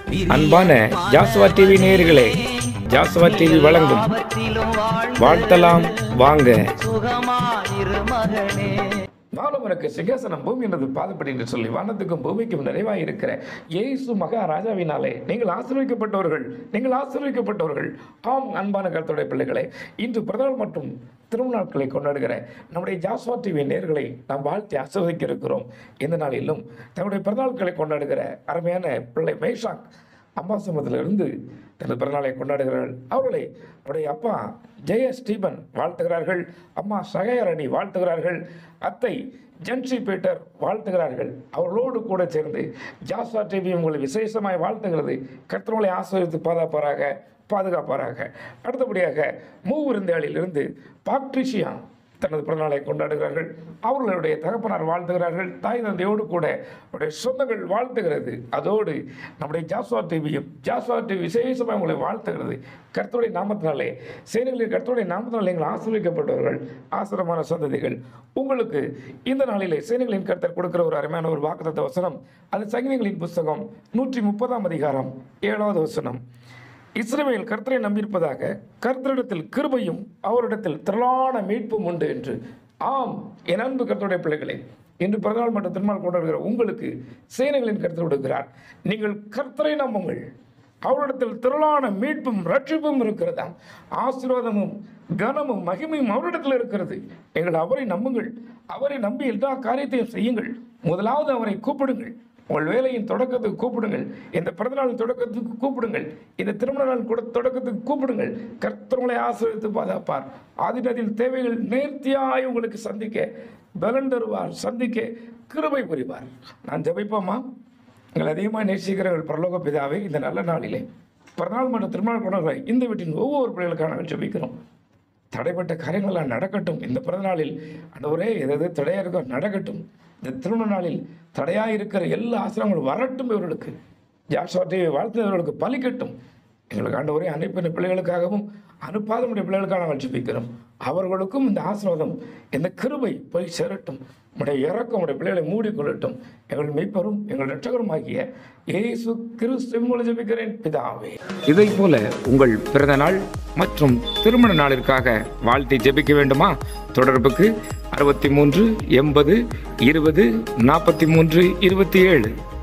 அன்பான ஜாஸ்வா டிவி நேயர்களே ஜாஸ்வா டிவி வழங்கும் வாழ்த்தலாம் வாங்க சுகமாயிரு மகனே வானவருக்கு சிங்காசனம் பூமி எனது பாதப்படி என்று சொல்லி வானத்துக்கும் பூமிக்கும் நிறைவாய் இருக்கிற இயேசு மகாராஜாவினாலே நீங்கள் ஆசீர்வதிக்கப்பட்டவர்கள் நீங்கள் ஆசீர்வதிக்கப்பட்டவர்கள் ஆம் அன்பான கருத்துடைய பிள்ளைகளே இன்று பிறந்தநாள் மற்றும் திருமணநாட்களை கொண்டாடுகிற நம்முடைய ஜாஸ்வா டிவி நேர்களை நாம் வாழ்த்தி ஆசீர்வதிக்க இருக்கிறோம் இந்த நாளிலும் தன்னுடைய பிறந்தநாட்களை கொண்டாடுகிற அருமையான பிள்ளை மேஷாக் அம்பாசமத்திலிருந்து தனது பிறநாளை கொண்டாடுகிறார்கள் அவர்களை அவருடைய அப்பா ஜெய ஸ்டீபன் வாழ்த்துகிறார்கள் அம்மா சகையரணி வாழ்த்துகிறார்கள் அத்தை ஜென்சி பீட்டர் வாழ்த்துகிறார்கள் அவர்களோடு கூட சேர்ந்து ஜாஸ்வா டிவி உங்களை விசேஷமாய் வாழ்த்துகிறது கர்த்தர்களை ஆசிரியத்து பாதுகாப்பாராக பாதுகாப்பாராக அடுத்தபடியாக மூவிருந்தாளிலிருந்து பாக்ட்ரிஷியா தனது பிறநாளை கொண்டாடுகிறார்கள் அவர்களுடைய தகப்பனார் வாழ்த்துகிறார்கள் தாய் தந்தையோடு கூட அவருடைய சொந்தங்கள் வாழ்த்துகிறது அதோடு நம்முடைய ஜாஸ்வா டிவியும் ஜாஸ்வா டிவி விசேஷமாக உங்களை வாழ்த்துகிறது கர்த்தருடைய நாமத்தினாலே சேனைகளில் கர்த்தருடைய நாமத்தினாலே நீங்கள் ஆசிரியக்கப்பட்டவர்கள் ஆசிரமான சந்ததிகள் உங்களுக்கு இந்த நாளிலே சேனைகளின் கர்த்தர் கொடுக்கிற ஒரு அருமையான ஒரு வாக்குத்தத்த வசனம் அது சங்கீதங்களின் புஸ்தகம் நூற்றி முப்பதாம் அதிகாரம் ஏழாவது வசனம் இஸ்ரவேல் கர்த்தரை நம்பியிருப்பதாக கர்த்தரிடத்தில் கிருபையும் அவரிடத்தில் திரளான மீட்பும் உண்டு என்று ஆம் என் அன்பு கர்த்தருடைய பிள்ளைகளே இன்று பிறந்தநாள் மற்றும் திருநாள் கொண்டாடுகிற உங்களுக்கு சேனைகளின் கருத்து கொடுக்கிறார் நீங்கள் கர்த்தரை நம்புங்கள் அவரிடத்தில் திரளான மீட்பும் ரட்சிப்பும் இருக்கிறதாம் ஆசீர்வாதமும் கனமும் மகிமையும் அவரிடத்தில் இருக்கிறது நீங்கள் அவரை நம்புங்கள் அவரை நம்பி எல்லா காரியத்தையும் செய்யுங்கள் முதலாவது அவரை கூப்பிடுங்கள் உங்கள் வேலையின் தொடக்கத்துக்கு கூப்பிடுங்கள் இந்த பிறந்தநாளின் தொடக்கத்துக்கு கூப்பிடுங்கள் இந்த திருமண நாள் கூட தொடக்கத்துக்கு கூப்பிடுங்கள் கர்த்தர்களை ஆசிரியத்து பாதுகாப்பார் ஆதினத்தில் தேவைகள் நேர்த்தியாய் உங்களுக்கு சந்திக்க பலன் தருவார் சந்திக்க கிருபை புரிவார் நான் ஜெபிப்போமா எங்கள் அதிகமாக நேசிக்கிறவர்கள் பரலோக பிதாவே இந்த நல்ல நாளிலே பிறநாள் மற்றும் திருமண கொண்டாடுற இந்த வீட்டின் ஒவ்வொரு பிள்ளைகளுக்காக நாங்கள் ஜெபிக்கிறோம் தடைப்பட்ட காரியங்கள்லாம் நடக்கட்டும் இந்த பிறந்த நாளில் ஆண்டவரே எது எது தடையாக இருக்கோ நடக்கட்டும் இந்த திருமண நாளில் தடையாக இருக்கிற எல்லா ஆசிரமங்களும் வரட்டும் இவர்களுக்கு ஜாஸ்வாட்டை வாழ்த்துவர்களுக்கு பலிக்கட்டும் எங்களுக்கு ஆண்டவரே அனுப்பின பிள்ளைகளுக்காகவும் அனுப்பாத முடிய பிள்ளைகளுக்காக நாங்கள் ஜெபிக்கிறோம் அவர்களுக்கும் இந்த ஆசீர்வாதம் இந்த கிருபை போய் சேரட்டும் உடைய இறக்கம் உடைய பிள்ளைகளை மூடிக்கொள்ளட்டும் எங்கள் மெய்ப்பரும் எங்கள் ரட்சகரும் ஆகிய இயேசு கிறிஸ்து மூலம் ஜெபிக்கிறேன் பிதாவே இதை போல உங்கள் பிறந்த நாள் மற்றும் திருமண நாளிற்காக வாழ்த்தி ஜெபிக்க வேண்டுமா தொடர்புக்கு அறுபத்தி மூன்று எண்பது இருபது நாற்பத்தி மூன்று இருபத்தி ஏழு